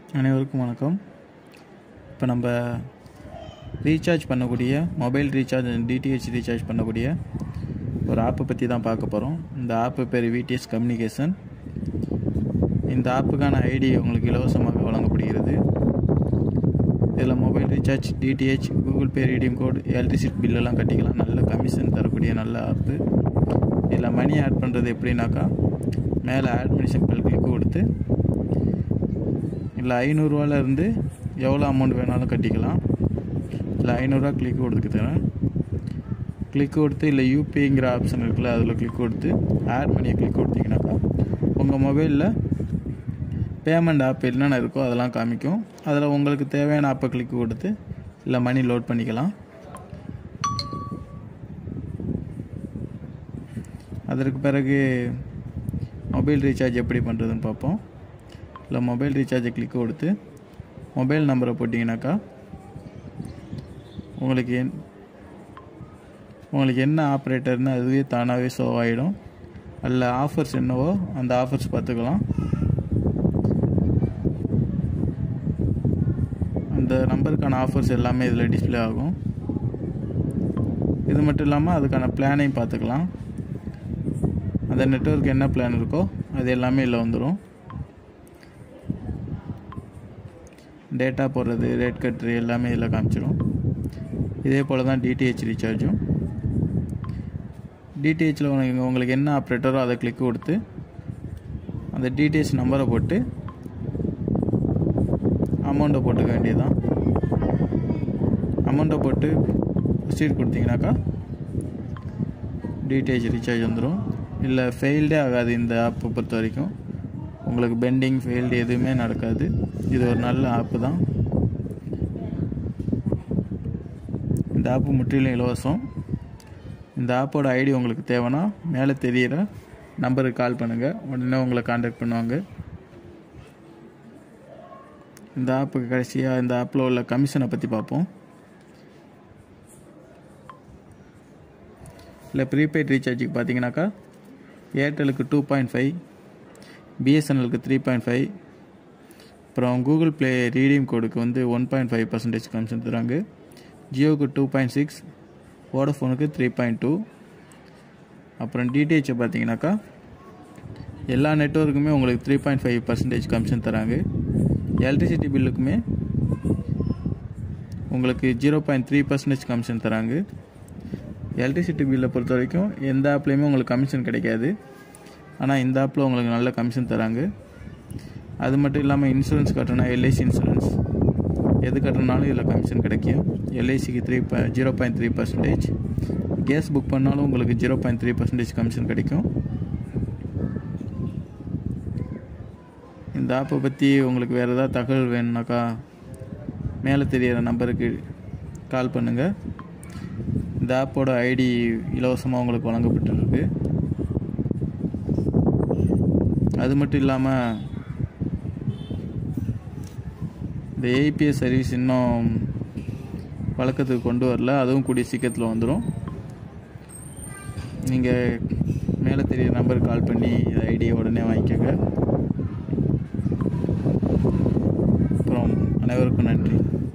அனைவருக்கும் வணக்கம் இப்போ நம்ம ரீசார்ஜ் பண்ணக்கூடிய மொபைல் ரீசார்ஜ் டிடிஹெச் ரீசார்ஜ் பண்ணக்கூடிய ஒரு ஆப்பை பற்றி தான் பார்க்க போகிறோம் இந்த ஆப்பு பேர் விடிஎஸ் கம்யூனிகேஷன் இந்த ஆப்புக்கான ஐடி உங்களுக்கு இலவசமாக வழங்கப்படுகிறது இதில் mobile recharge DTH Google Pay redeem code electricity பில்லெல்லாம் கட்டிக்கலாம் நல்ல கமிஷன் தரக்கூடிய நல்ல ஆப்பு இதில் மணி ஆட் பண்ணுறது எப்படின்னாக்கா மேலே ஆட் மணி சிம்பிள் கிளிக் கொடுத்து இல்லை ஐநூறுரூவாலேருந்து எவ்வளோ அமௌண்ட் வேணாலும் கட்டிக்கலாம் இல்லை ஐநூறுரூவா கிளிக் கொடுத்துக்கிறேன் கிளிக் கொடுத்து இல்லை யூபிங்கிற ஆப்ஷன் இருக்குல்ல அதில் கிளிக் கொடுத்து ஆட் மணியை கிளிக் கொடுத்தீங்கன்னாக்கா உங்கள் மொபைலில் பேமெண்ட் ஆப் என்னென்ன இருக்கோ அதெல்லாம் காமிக்கும் அதில் உங்களுக்கு தேவையான ஆப்பை கிளிக் கொடுத்து இல்லை மணி லோட் பண்ணிக்கலாம் அதற்கு பிறகு மொபைல் ரீசார்ஜ் எப்படி பண்ணுறதுன்னு பார்ப்போம் இல்லை மொபைல் ரீசார்ஜை கிளிக் கொடுத்து மொபைல் நம்பரை போட்டிங்கனாக்கா உங்களுக்கு என் உங்களுக்கு என்ன ஆப்ரேட்டர்னு அதுவே தானாகவே ஷோ ஆகிடும் அதில் ஆஃபர்ஸ் என்னவோ அந்த ஆஃபர்ஸ் பார்த்துக்கலாம் அந்த நம்பருக்கான ஆஃபர்ஸ் எல்லாமே இதில் டிஸ்பிளே ஆகும் இது மட்டும் இல்லாமல் அதுக்கான பிளானையும் பார்த்துக்கலாம் அந்த நெட்ஒர்க் என்ன பிளான் இருக்கோ அது எல்லாமே இதில் வந்துடும் டேட்டா போடுறது ரேட் கட்டுறது எல்லாமே இதில் காமிச்சிடும் இதே போல் தான் டிடிஹெச் ரீசார்ஜும் டிடிஹெச்சில் உங்களுக்கு உங்களுக்கு என்ன ஆப்ரேட்டரோ அதை கிளிக் கொடுத்து அந்த டிடிஹெச் நம்பரை போட்டு அமௌண்ட்டை போட்டுக்க வேண்டியதுதான் அமௌண்ட்டை போட்டு ப்ரொசீட் கொடுத்தீங்கனாக்கா டிடிஹெச் ரீசார்ஜ் வந்துடும் இல்லை ஃபெயில்டே ஆகாது இந்த ஆப்பை பொறுத்த வரைக்கும் உங்களுக்கு பெண்டிங் ஃபெயில்டு எதுவுமே நடக்காது இது ஒரு நல்ல ஆப்பு தான் இந்த ஆப்பு முற்றிலும் இலவசம் இந்த ஆப்போட ஐடி உங்களுக்கு தேவைன்னா மேலே தெரிகிற நம்பருக்கு கால் பண்ணுங்கள் உடனே உங்களை காண்டாக்ட் பண்ணுவாங்க இந்த ஆப்புக்கு கடைசியாக இந்த ஆப்பில் உள்ள கமிஷனை பற்றி பார்ப்போம் இல்லை ப்ரீபெய்ட் ரீசார்ஜுக்கு பார்த்தீங்கன்னாக்கா ஏர்டெலுக்கு டூ பாயிண்ட் ஃபைவ் பிஎஸ்என்எலுக்கு த்ரீ பாயிண்ட் ஃபைவ் அப்புறம் கூகுள் ப்ளே ரீடியம் கோடுக்கு வந்து one point five percentage commission தராங்க ஜியோவுக்கு டூ பாயிண்ட் சிக்ஸ் வோடஃபோனுக்கு த்ரீ பாயிண்ட் டூ அப்புறம் டிடிஹெச்சை பார்த்தீங்கன்னாக்கா எல்லா நெட்ஒர்க்குமே உங்களுக்கு three point five percentage commission தராங்க எலக்ட்ரிசிட்டி பில்லுக்குமே உங்களுக்கு zero point three percentage commission தராங்க எலக்ட்ரிசிட்டி பில்லை பொறுத்த வரைக்கும் எந்த ஆப்லேயுமே உங்களுக்கு கமிஷன் கிடைக்காது ஆனால் இந்த ஆப்பில் உங்களுக்கு நல்ல கமிஷன் தராங்க அது மட்டும் இல்லாமல் இன்சூரன்ஸ் கட்டணும்னா எல்ஐசி இன்சூரன்ஸ் எது கட்டணுனாலும் இதில் கமிஷன் கிடைக்கும் எல்ஐசிக்கு த்ரீ ப zero point three percentage gas book பண்ணாலும் உங்களுக்கு zero point three percentage commission கிடைக்கும் இந்த ஆப்பை பற்றி உங்களுக்கு வேறு ஏதாவது தகவல் வேணும்னாக்கா மேலே தெரியிற நம்பருக்கு கால் பண்ணுங்கள் இந்த ஆப்போட ஐடி இலவசமாக உங்களுக்கு வழங்கப்பட்டிருக்கு அது மட்டும் இல்லாமல் இந்த ஏபிஎஸ் சர்வீஸ் இன்னும் வழக்கத்துக்கு கொண்டு வரல அதுவும் கூடிய சீக்கிரத்தில் வந்துடும் நீங்கள் மேலே தெரிய நம்பருக்கு கால் பண்ணி இந்த ஐடியை உடனே வாங்கிக்கோங்க அப்புறம் அனைவருக்கும் நன்றி